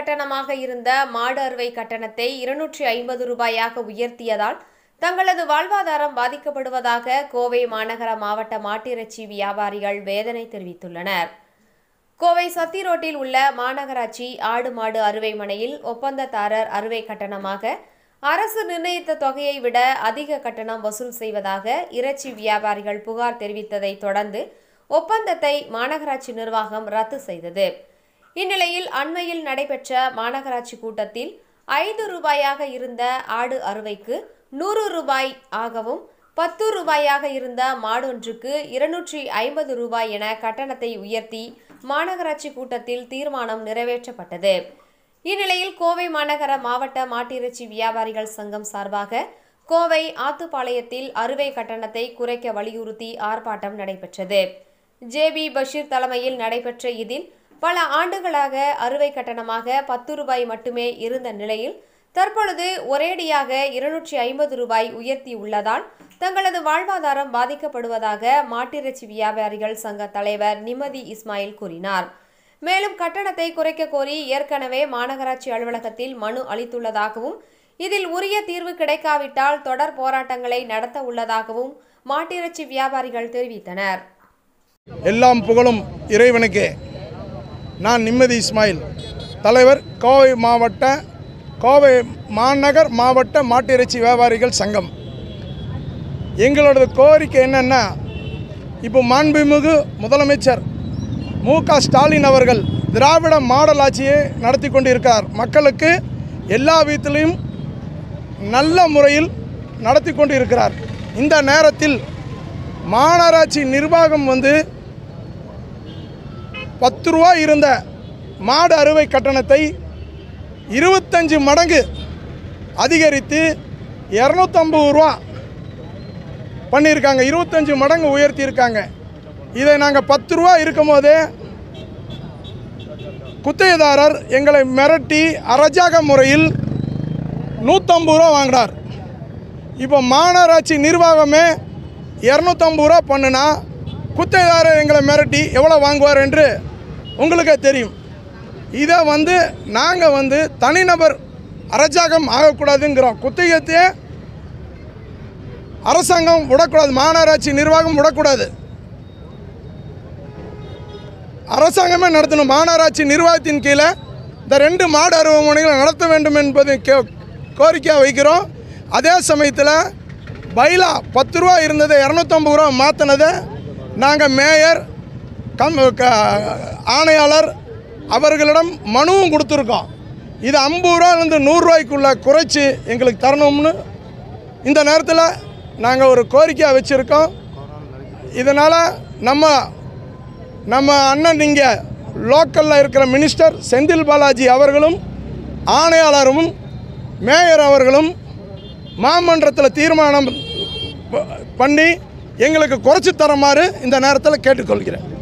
கட்டணமாக இருந்த மாடு அறுவை கட்டணத்தை இருநூற்றி ஐம்பது ரூபாயாக உயர்த்தியதால் தங்களது வாழ்வாதாரம் பாதிக்கப்படுவதாக கோவை மாநகர மாவட்ட மாட்டிறைச்சி வியாபாரிகள் வேதனை தெரிவித்துள்ளனர் கோவை சத்தி ரோட்டில் உள்ள மாநகராட்சி ஆடு மாடு அறுவை மனையில் ஒப்பந்ததாரர் அறுவை கட்டணமாக அரசு நிர்ணயித்த தொகையை விட அதிக கட்டணம் வசூல் செய்வதாக இறைச்சி வியாபாரிகள் புகார் தெரிவித்ததை தொடர்ந்து ஒப்பந்தத்தை மாநகராட்சி நிர்வாகம் ரத்து செய்தது இந்நிலையில் அண்மையில் நடைபெற்ற மாநகராட்சி கூட்டத்தில் ஐந்து ரூபாயாக இருந்த ஆடு அறுவைக்கு நூறு ரூபாய் ஆகவும் பத்து ரூபாயாக இருந்த மாடொன்றுக்கு இருநூற்றி ஐம்பது ரூபாய் என கட்டணத்தை உயர்த்தி மாநகராட்சி கூட்டத்தில் தீர்மானம் நிறைவேற்றப்பட்டது இந்நிலையில் கோவை மாநகர மாவட்ட மாட்டிறைச்சி வியாபாரிகள் சங்கம் சார்பாக கோவை ஆத்துப்பாளையத்தில் அறுவை கட்டணத்தை குறைக்க வலியுறுத்தி ஆர்ப்பாட்டம் நடைபெற்றது ஜேபி பஷீர் தலைமையில் நடைபெற்ற இதில் பல ஆண்டுகளாக அறுவை கட்டணமாக பத்து ரூபாய் மட்டுமே இருந்த நிலையில் தற்பொழுது ஒரேடியாக இருநூற்றி ஐம்பது ரூபாய் உயர்த்தியுள்ளதால் தங்களது வாழ்வாதாரம் பாதிக்கப்படுவதாக மாட்டிறைச்சி வியாபாரிகள் சங்க தலைவர் நிம்மதி இஸ்மாயில் கூறினார் மேலும் கட்டணத்தை குறைக்க கோரி ஏற்கனவே மாநகராட்சி அலுவலகத்தில் மனு அளித்துள்ளதாகவும் இதில் உரிய தீர்வு கிடைக்காவிட்டால் தொடர் போராட்டங்களை நடத்த உள்ளதாகவும் மாட்டிறைச்சி வியாபாரிகள் தெரிவித்தனர் எல்லாம் புகழும் இறைவனுக்கே நான் நிம்மதி இஸ்மாயில் தலைவர் கோவை மாவட்ட கோவை மாநகர் மாவட்ட மாட்டிறைச்சி வியாபாரிகள் சங்கம் எங்களோட கோரிக்கை என்னென்னா இப்போ மாண்புமிகு முதலமைச்சர் மு க ஸ்டாலின் அவர்கள் திராவிட மாடல் ஆட்சியை நடத்தி கொண்டு இருக்கிறார் மக்களுக்கு எல்லா விதத்திலையும் நல்ல முறையில் நடத்தி கொண்டு இருக்கிறார் இந்த நேரத்தில் மாநகராட்சி நிர்வாகம் வந்து பத்து ரூபா இருந்த மாடு அறுவை கட்டணத்தை இருபத்தஞ்சு மடங்கு அதிகரித்து இரநூத்தம்பது ரூபா பண்ணியிருக்காங்க இருபத்தஞ்சு மடங்கு உயர்த்தியிருக்காங்க இதை நாங்கள் பத்து ரூபா இருக்கும் போதே குத்தகைதாரர் எங்களை மிரட்டி அராஜக முறையில் நூற்றம்பது ரூபா வாங்கினார் இப்போ மாநகராட்சி நிர்வாகமே இரநூத்தம்பது ரூபா பண்ணுனா குத்தகைதாரர் எங்களை மிரட்டி எவ்வளோ வாங்குவார் என்று உங்களுக்கே தெரியும் இதை வந்து நாங்கள் வந்து தனிநபர் அரசாங்கம் ஆகக்கூடாதுங்கிறோம் குத்தகையத்தையே அரசாங்கம் விடக்கூடாது மாநகராட்சி நிர்வாகம் விடக்கூடாது அரசாங்கமே நடத்தணும் மாநகராட்சி நிர்வாகத்தின் கீழே இந்த ரெண்டு மாடு அருவமனைகளை நடத்த வேண்டும் என்பது கே கோரிக்கையாக வைக்கிறோம் அதே சமயத்தில் பைலா பத்து ரூபா இருந்ததை இரநூத்தம்பது ரூபா மாற்றினதை நாங்கள் மேயர் கம் க ஆணையாளர் அவர்களிடம் மனுவும் கொடுத்துருக்கோம் இது ஐம்பது ரூபாலேருந்து நூறுரூவாய்க்குள்ளே குறைச்சி எங்களுக்கு தரணும்னு இந்த நேரத்தில் நாங்கள் ஒரு கோரிக்கையாக வச்சுருக்கோம் இதனால் நம்ம நம்ம அண்ணன் இங்கே லோக்கலில் இருக்கிற மினிஸ்டர் செந்தில் பாலாஜி அவர்களும் ஆணையாளரும் மேயர் அவர்களும் மாமன்றத்தில் தீர்மானம் ப- பண்ணி எங்களுக்கு குறைச்சி தருமாறு இந்த நேரத்தில் கேட்டுக்கொள்கிறேன்